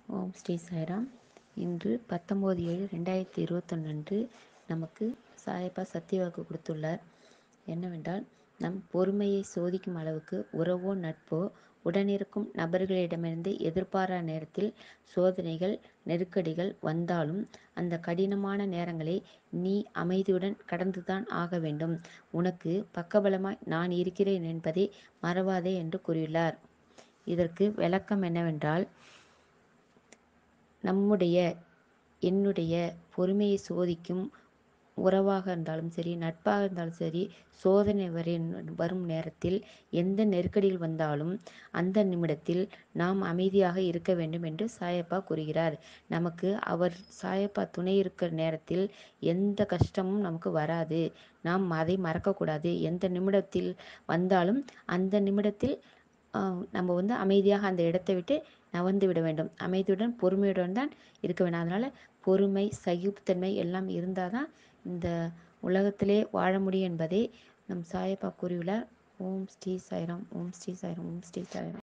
ஓம் ஸ்ரீ சாய்ராம் இன்று பத்தொம்போது ஏழு ரெண்டாயிரத்தி இருபத்தொன்று அன்று நமக்கு சாயப்பா சத்தியவாக்கு கொடுத்துள்ளார் என்னவென்றால் நம் பொறுமையை சோதிக்கும் அளவுக்கு உறவோ நட்போ உடனிருக்கும் நபர்களிடமிருந்து எதிர்பாரா நேரத்தில் சோதனைகள் நெருக்கடிகள் வந்தாலும் அந்த கடினமான நேரங்களை நீ அமைதியுடன் கடந்துதான் ஆக வேண்டும் உனக்கு பக்கபலமாய் நான் இருக்கிறேன் என்பதை மறவாதே என்று கூறியுள்ளார் இதற்கு விளக்கம் என்னவென்றால் நம்முடைய என்னுடைய பொறுமையை சோதிக்கும் உறவாக இருந்தாலும் சரி நட்பாக இருந்தாலும் சரி சோதனை வரி வரும் நேரத்தில் எந்த நெருக்கடியில் வந்தாலும் அந்த நிமிடத்தில் நாம் அமைதியாக இருக்க வேண்டும் என்று சாயப்பா கூறுகிறார் நமக்கு அவர் சாயப்பா துணை இருக்கிற நேரத்தில் எந்த கஷ்டமும் நமக்கு வராது நாம் அதை மறக்கக்கூடாது எந்த நிமிடத்தில் வந்தாலும் அந்த நிமிடத்தில் நம்ம வந்து அமைதியாக அந்த இடத்தை விட்டு நகர்ந்து விட வேண்டும் அமைதியுடன் பொறுமையுடன் தான் இருக்க வேண்டும் அதனால் பொறுமை சகிப்புத்தன்மை எல்லாம் இருந்தால் தான் இந்த உலகத்திலே வாழ முடியும் என்பதை நம் சாயப்பா கூறியுள்ளார் ஓம் ஸ்ரீ சாய்ராம் ஓம் ஸ்ரீ சாய்ராம் ஓம் ஸ்ரீ சாய்ராம்